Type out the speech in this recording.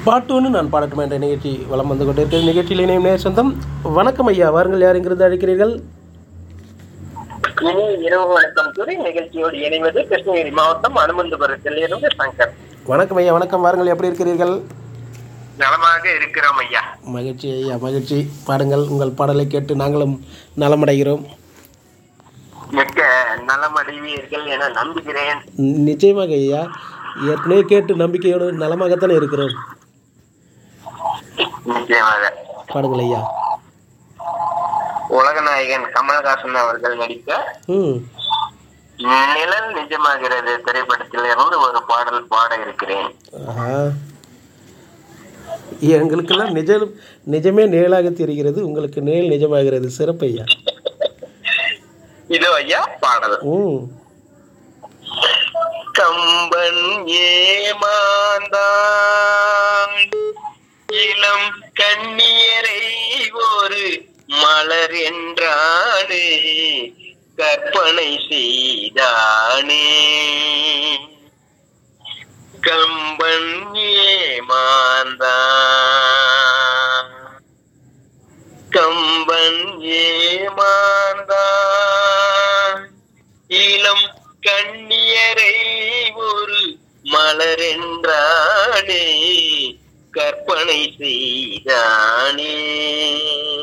பாட்டோன்னு நான் பாடட்டும் என்ற நிகழ்ச்சி வலம் வந்து கொண்டிருக்கிறது நிகழ்ச்சியில் இணையும் நேர் சொந்தம் வணக்கம் ஐயா வாருங்கள் யார் எங்கிருந்து அழைக்கிறீர்கள் இனி இரவு வணக்கம் கூறி நிகழ்ச்சியோடு இணைவது கிருஷ்ணகிரி மாவட்டம் அனுமந்தபுரத்தில் இருந்து சங்கர் வணக்கம் ஐயா வணக்கம் வாருங்கள் எப்படி இருக்கிறீர்கள் நலமாக இருக்கிறோம் ஐயா மகிழ்ச்சி ஐயா மகிழ்ச்சி பாடுங்கள் உங்கள் பாடலை கேட்டு நாங்களும் நலமடைகிறோம் மிக்க நலமடைவீர்கள் என நம்புகிறேன் நி- நிச்சயமாக ஐயா ஏற்கனவே கேட்டு நம்பிக்கையோடு நலமாகத்தானே இருக்கிறோம் நிச்சயமாக பாடுங்கள் ஐயா உலகநாயகன் கமல்ஹாசன் அவர்கள் நடித்த ம் நிழல் நிஜமாகிறது திரைப்படத்தில் இருந்து ஒரு பாடல் பாட இருக்கிறேன் ஆஹா எங்களுக்கெல்லாம் நிஜம் நிஜமே நிழலாக தெரிகிறது உங்களுக்கு நிழல் நிஜமாகிறது சிறப்பு ஐயா இதோ ஐயா பாடல் ம் கம்பன் ஏமாந்தான் இளம் கண்ணியரை ஒரு மலர் என்றானே கற்பனை செய்தானே கம்பன் ஏமாந்தான் கம்பன் ஏமாந்தான் இளம் கண்ணியரை ஒரு மலரென்றானே கற்பனை செய்தானே